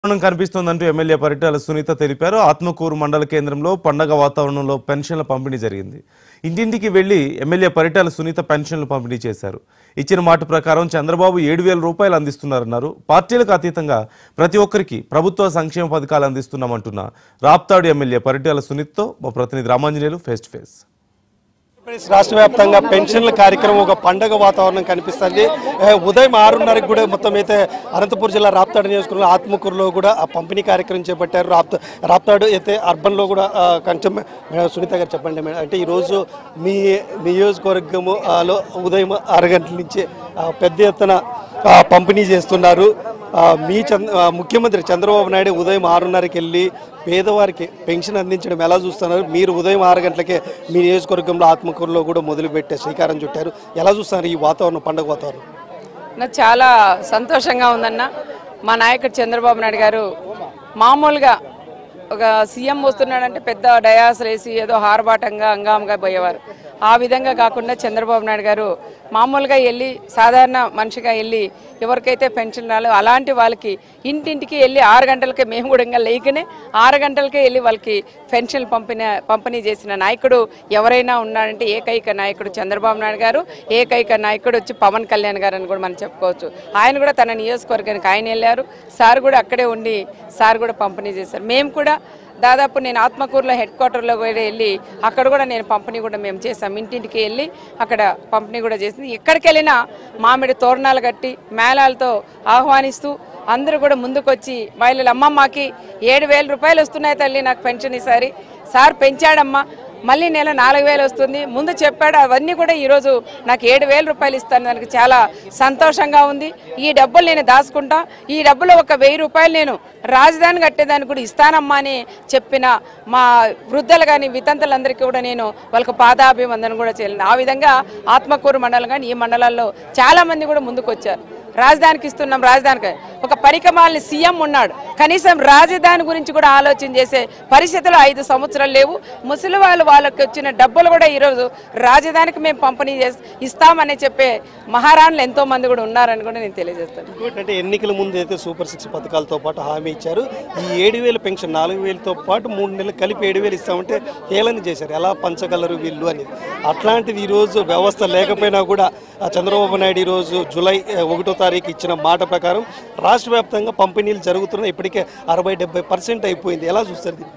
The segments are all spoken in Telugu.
వాతావరణం కనిపిస్తోందంటూ ఎమ్మెల్యే పరిటాల సునీత తెలిపారు ఆత్మకూరు మండల కేంద్రంలో పండగ వాతావరణంలో పెన్షన్ల పంపిణీ జరిగింది ఇంటింటికి వెళ్లి ఎమ్మెల్యే పరిటాల సునీత పెన్షన్లు పంపిణీ చేశారు ఇచ్చిన మాట ప్రకారం చంద్రబాబు ఏడు వేల రూపాయలు అందిస్తున్నారన్నారు పార్టీలకు అతీతంగా ప్రతి ఒక్కరికి ప్రభుత్వ సంక్షేమ పథకాలు అందిస్తున్నామంటున్న రాప్తాడు ఎమ్మెల్యే పరిటాల సునీత్తో మా ప్రతినిధి Ramanjaneyulu face to face Andhra Pradesh రాష్ట్ర వ్యాప్తంగా పెన్షన్ల కార్యక్రమం ఒక పండగ వాతావరణం కనిపిస్తుంది ఏ, ఉదయం ఆరున్నరకు కూడా మొత్తం అయితే అనంతపురం జిల్లా రాప్తాడు నియోజకవర్గంలో ఆత్మకూరులో కూడా ఆ పంపిణీ కార్యక్రమం చేపట్టారు రాప్త రాప్తాడు అయితే అర్బన్లో కూడా ఆ, కొంచెం మేడం సునీత గారు చెప్పండి మేడం అంటే ఈరోజు మీ నియోజకవర్గము ఆ, లో ఉదయం ఆరు గంటల నుంచి ఆ, పెద్ద ఎత్తున ఆ, పంపిణీ చేస్తున్నారు ఆ, మీ చంద్ర ఆ, ముఖ్యమంత్రి చంద్రబాబు నాయుడు ఉదయం ఆరున్నరకి వెళ్ళి పేదవారికి పెన్షన్ అందించడం ఎలా చూస్తున్నారు మీరు ఉదయం ఆరు గంటలకే మీ నియోజకవర్గంలో ఆత్మకూరులో కూడా మొదలుపెట్టే శ్రీకారం చుట్టారు ఎలా చూస్తున్నారు ఈ వాతావరణం పండుగ వాతావరణం నాకు చాలా సంతోషంగా ఉందన్న మా నాయకుడు చంద్రబాబు నాయుడు గారు మామూలుగా ఒక సీఎం వస్తున్నాడంటే పెద్ద డయాస్ వేసి ఏదో హార్బాటంగా అంగాంగా పోయేవారు ఆ విధంగా కాకుండా చంద్రబాబు నాయుడు గారు మామూలుగా వెళ్ళి సాధారణ మనిషిగా వెళ్ళి ఎవరికైతే పెన్షన్ రాలో అలాంటి వాళ్ళకి ఇంటింటికి వెళ్ళి ఆరు గంటలకే మేము కూడా ఇంకా లేకనే ఆరు గంటలకే వెళ్ళి వాళ్ళకి పెన్షన్ పంపిన పంపిణీ చేసిన నాయకుడు ఎవరైనా ఉన్నాడంటే ఏకైక నాయకుడు చంద్రబాబు నాయుడు గారు ఏకైక నాయకుడు వచ్చి పవన్ కళ్యాణ్ గారు అని కూడా మనం చెప్పుకోవచ్చు ఆయన కూడా తన నియోజకవర్గానికి ఆయన వెళ్ళారు సార్ కూడా అక్కడే ఉండి సార్ కూడా పంపిణీ చేశారు మేము కూడా దాదాపు నేను ఆత్మకూరులో హెడ్ క్వార్టర్లో కూడా వెళ్ళి అక్కడ కూడా నేను పంపిణీ కూడా మేము చేసాం ఇంటింటికి వెళ్ళి అక్కడ పంపిణీ కూడా చేసింది ఎక్కడికి వెళ్ళినా మామిడి తోరణాలు కట్టి మేళాలతో ఆహ్వానిస్తూ అందరూ కూడా ముందుకొచ్చి మహిళలు అమ్మమ్మకి ఏడు వేల రూపాయలు వస్తున్నాయి తల్లి నాకు పెన్షన్ ఈసారి సార్ పెంచాడమ్మా మళ్ళీ నెల నాలుగు వేలు వస్తుంది ముందు చెప్పాడు అవన్నీ కూడా ఈరోజు నాకు ఏడు వేల రూపాయలు ఇస్తాను దానికి చాలా సంతోషంగా ఉంది ఈ డబ్బులు నేను దాచుకుంటా ఈ డబ్బులు ఒక వెయ్యి రూపాయలు నేను రాజధాని కట్టేదానికి కూడా ఇస్తానమ్మా అని చెప్పిన మా వృద్ధులు కానీ వితంతులందరికీ కూడా నేను వాళ్ళకి పాదాభివందన కూడా చేయలేను ఆ విధంగా ఆత్మకూరు మండలం కానీ ఈ మండలాల్లో చాలా మంది కూడా ముందుకు వచ్చారు రాజధానికి ఇస్తున్నాం రాజధానికి ఒక పరికమాలని సీఎం ఉన్నాడు కనీసం రాజధాని గురించి కూడా ఆలోచన చేసే పరిస్థితులు ఐదు సంవత్సరాలు లేవు ముసలి వాళ్ళు వాళ్ళకి వచ్చిన డబ్బులు కూడా ఈరోజు రాజధానికి మేము పంపిణీ చేసి ఇస్తామని చెప్పే మహారాణులు ఎంతో మంది కూడా ఉన్నారని కూడా నేను తెలియజేస్తాను ఇంకోటి ఎన్నికల ముందు అయితే సూపర్ సిక్స్ పథకాలతో పాటు హామీ ఇచ్చారు ఈ ఏడు వేల పెన్షన్ నాలుగు వేలతో పాటు మూడు నెలలు కలిపి ఏడు వేలు ఇస్తామంటే హేళన చేశారు ఎలా పంచగలరు వీళ్ళు అని అట్లాంటిది ఈరోజు వ్యవస్థ లేకపోయినా కూడా ఆ చంద్రబాబు నాయుడు ఈరోజు జూలై ఆ, ఒకటో తారీఖు ఇచ్చిన మాట ప్రకారం రాష్ట్ర వ్యాప్తంగా పంపిణీలు జరుగుతున్నాయి ఇప్పటికే అరవై డెబ్బై పర్సెంట్ అయిపోయింది ఎలా చూస్తారు దీన్ని?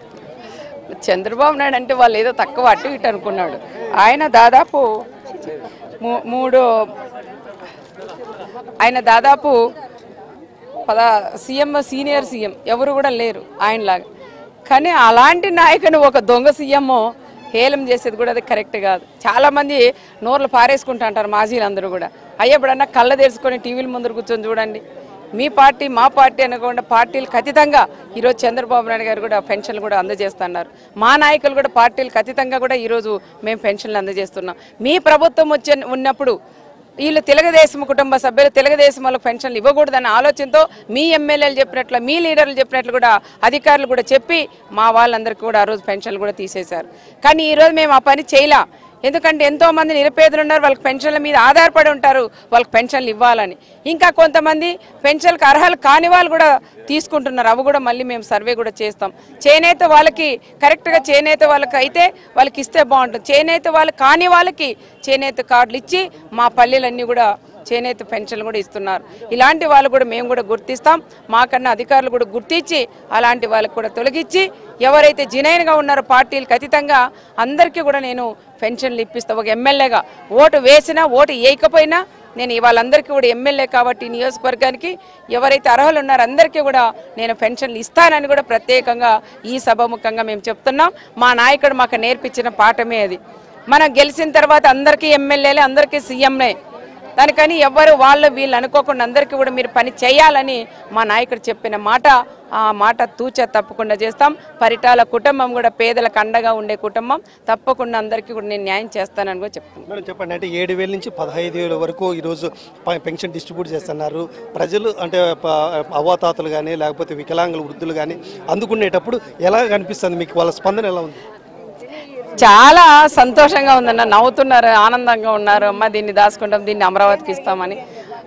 చంద్రబాబు నాయుడు అంటే వాళ్ళు ఏదో తక్కువ అటు ఇటు అనుకున్నాడు ఆయన దాదాపు మూ- మూడు ఆయన దాదాపు పదా సీఎం సీనియర్ సీఎం ఎవరు కూడా లేరు ఆయనలాగా కానీ అలాంటి నాయకుని ఒక దొంగ సీఎం హేళం చేసేది కూడా అది కరెక్ట్ కాదు చాలామంది నోర్లు పారేసుకుంటా అంటారు మాజీలందరూ కూడా అయ్యప్పుడన్నా కళ్ళ తెరుచుకొని టీవీల ముందర కూర్చొని చూడండి మీ పార్టీ మా పార్టీ అనకుండా పార్టీలకు అతీతంగా ఈరోజు చంద్రబాబు నాయుడు గారు కూడా పెన్షన్లు కూడా అందజేస్తున్నారు మా నాయకులు కూడా పార్టీలకు అతీతంగా కూడా ఈరోజు మేము పెన్షన్లు అందజేస్తున్నాం మీ ప్రభుత్వం వచ్చే ఉన్నప్పుడు వీళ్ళు తెలుగుదేశం కుటుంబ సభ్యులు తెలుగుదేశం వాళ్ళకి పెన్షన్లు ఇవ్వకూడదన్న ఆలోచనతో మీ ఎమ్మెల్యేలు చెప్పినట్లు మీ లీడర్లు చెప్పినట్లు కూడా అధికారులు కూడా చెప్పి మా వాళ్ళందరికీ కూడా ఆ రోజు పెన్షన్లు కూడా తీసేశారు కానీ ఈరోజు మేము ఆ పని చేయలా ఎందుకంటే ఎంతో మంది నిరుపేదలు ఉన్నారు వాళ్ళకి పెన్షన్ల మీద ఆధారపడి ఉంటారు వాళ్ళకి పెన్షన్లు ఇవ్వాలని ఇంకా కొంతమంది పెన్షన్లకు అర్హలు కాని వాళ్ళు కూడా తీసుకుంటున్నారు అవి కూడా మళ్ళీ మేము సర్వే కూడా చేస్తాం చేనేత వాళ్ళకి కరెక్ట్గా చేనేత వాళ్ళకి అయితే వాళ్ళకి ఇస్తే బాగుంటుంది చేనేత వాళ్ళు కాని వాళ్ళకి చేనేత కార్డులు ఇచ్చి మా పల్లెలన్నీ కూడా చేనేత పెన్షన్లు కూడా ఇస్తున్నారు ఇలాంటి వాళ్ళు కూడా మేము కూడా గుర్తిస్తాం మాకన్నా అధికారులు కూడా గుర్తించి అలాంటి వాళ్ళకి కూడా తొలగించి ఎవరైతే జినైన్గా ఉన్నారో పార్టీలకు అతీతంగా అందరికీ కూడా నేను పెన్షన్లు ఇప్పిస్తా ఒక ఎమ్మెల్యేగా ఓటు వేసినా ఓటు వేయకపోయినా నేను వాళ్ళందరికీ కూడా ఎమ్మెల్యే కాబట్టి ఈ నియోజకవర్గానికి ఎవరైతే అర్హులు ఉన్నారో అందరికీ కూడా నేను పెన్షన్లు ఇస్తానని కూడా ప్రత్యేకంగా ఈ సభాముఖంగా మేము చెప్తున్నాం మా నాయకుడు మాకు నేర్పించిన పాఠమే అది మనం గెలిచిన తర్వాత అందరికీ ఎమ్మెల్యేలే అందరికీ సీఎంనే దానికని ఎవ్వరు వాళ్ళు వీళ్ళు అనుకోకుండా అందరికీ కూడా మీరు పని చేయాలని మా నాయకుడు చెప్పిన మాట ఆ మాట తూచ తప్పకుండా చేస్తాం పరిటాల కుటుంబం కూడా పేదలకు అండగా ఉండే కుటుంబం తప్పకుండా అందరికీ కూడా నేను న్యాయం చేస్తానని కూడా చెప్తున్నాను మేడం చెప్పండి అంటే ఏడు వేల నుంచి పదహైదు వేల వరకు ఈరోజు ప- పెన్షన్ డిస్ట్రిబ్యూట్ చేస్తున్నారు ప్రజలు అంటే ప- అవ్వాతాతలు కానీ లేకపోతే వికలాంగులు వృద్ధులు కానీ అందుకునేటప్పుడు ఎలా కనిపిస్తుంది మీకు వాళ్ళ స్పందన ఎలా ఉంది చాలా సంతోషంగా ఉందన్న నవ్వుతున్నారు ఆనందంగా ఉన్నారు అమ్మ దీన్ని దాచుకుంటాం దీన్ని అమరావతికి ఇస్తామని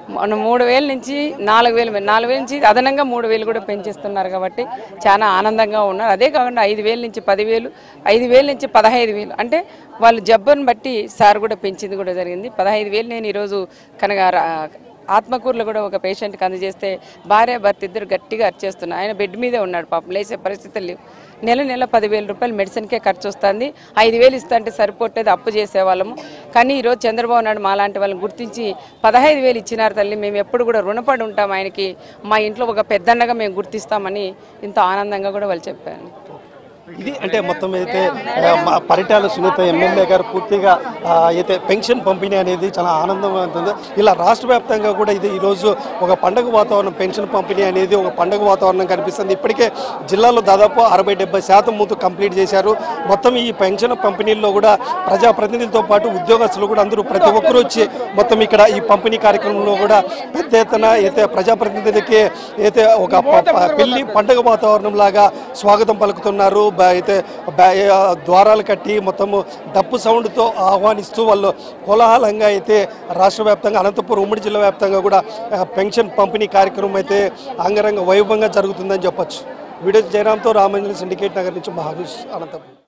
మన మూడు వేల నుంచి నాలుగు వేలు నాలుగు వేల నుంచి అదనంగా మూడు వేలు కూడా పెంచిస్తున్నారు కాబట్టి చాలా ఆనందంగా ఉన్నారు అదే కాకుండా ఐదు వేల నుంచి పదివేలు ఐదు వేల నుంచి పదహైదు వేలు అంటే వాళ్ళు జబ్బును బట్టి సార్ కూడా పెంచింది కూడా జరిగింది పదహైదు వేలు నేను ఈరోజు కనుక రా- ఆత్మకూరులో కూడా ఒక పేషెంట్కి అందజేస్తే భార్య భర్త ఇద్దరు గట్టిగా అరిచేస్తున్నారు ఆయన బెడ్ మీదే ఉన్నాడు పాపం లేచే పరిస్థితులు లేవు నెల నెల పదివేల రూపాయలు మెడిసిన్కే ఖర్చు వస్తుంది ఐదు వేలు ఇస్తా అంటే సరిపోలేదు అప్పు చేసేవాళ్ళము కానీ ఈరోజు చంద్రబాబు నాయుడు మా లాంటి వాళ్ళని గుర్తించి పదహైదు వేలు ఇచ్చినారు తల్లి మేము ఎప్పుడు కూడా రుణపడి ఉంటాం ఆయనకి మా ఇంట్లో ఒక పెద్దన్నగా మేము గుర్తిస్తామని ఇంత ఆనందంగా కూడా వాళ్ళు చెప్పారు ఇది అంటే మొత్తం అయితే ఆ, మా పరిటాల సునీత ఎమ్మెల్యే గారు పూర్తిగా ఆ, అయితే పెన్షన్ పంపిణీ అనేది చాలా ఆనందంగా ఉంటుంది ఇలా రాష్ట్ర వ్యాప్తంగా కూడా ఇది ఈరోజు ఒక పండగ వాతావరణం పెన్షన్ పంపిణీ అనేది ఒక పండగ వాతావరణం కనిపిస్తుంది ఇప్పటికే జిల్లాలో దాదాపు అరవై డెబ్బై శాతం ముందు కంప్లీట్ చేశారు మొత్తం ఈ పెన్షన్ పంపిణీల్లో కూడా ప్రజాప్రతినిధులతో పాటు ఉద్యోగస్తులు కూడా అందరూ ప్రతి ఒక్కరూ వచ్చి మొత్తం ఇక్కడ ఈ పంపిణీ కార్యక్రమంలో కూడా పెద్ద ఎత్తున అయితే ప్రజాప్రతినిధులకి అయితే ఒక ప- ప- పెళ్లి పండగ వాతావరణం లాగా స్వాగతం పలుకుతున్నారు బ- అయితే బ- ఆ, ద్వారాలు కట్టి మొత్తము డప్పు సౌండ్తో ఆహ్వానిస్తూ వాళ్ళు కోలాహలంగా అయితే రాష్ట్ర వ్యాప్తంగా అనంతపురం ఉమ్మడి జిల్లా వ్యాప్తంగా కూడా ఆ, పెన్షన్ పంపిణీ కార్యక్రమం అయితే అంగరంగ వైభవంగా జరుగుతుందని చెప్పొచ్చు వీడియో జయరామ్తో రామంజలి సిండికేట్ నగర్ నుంచి మహానుష్ అనంతపురం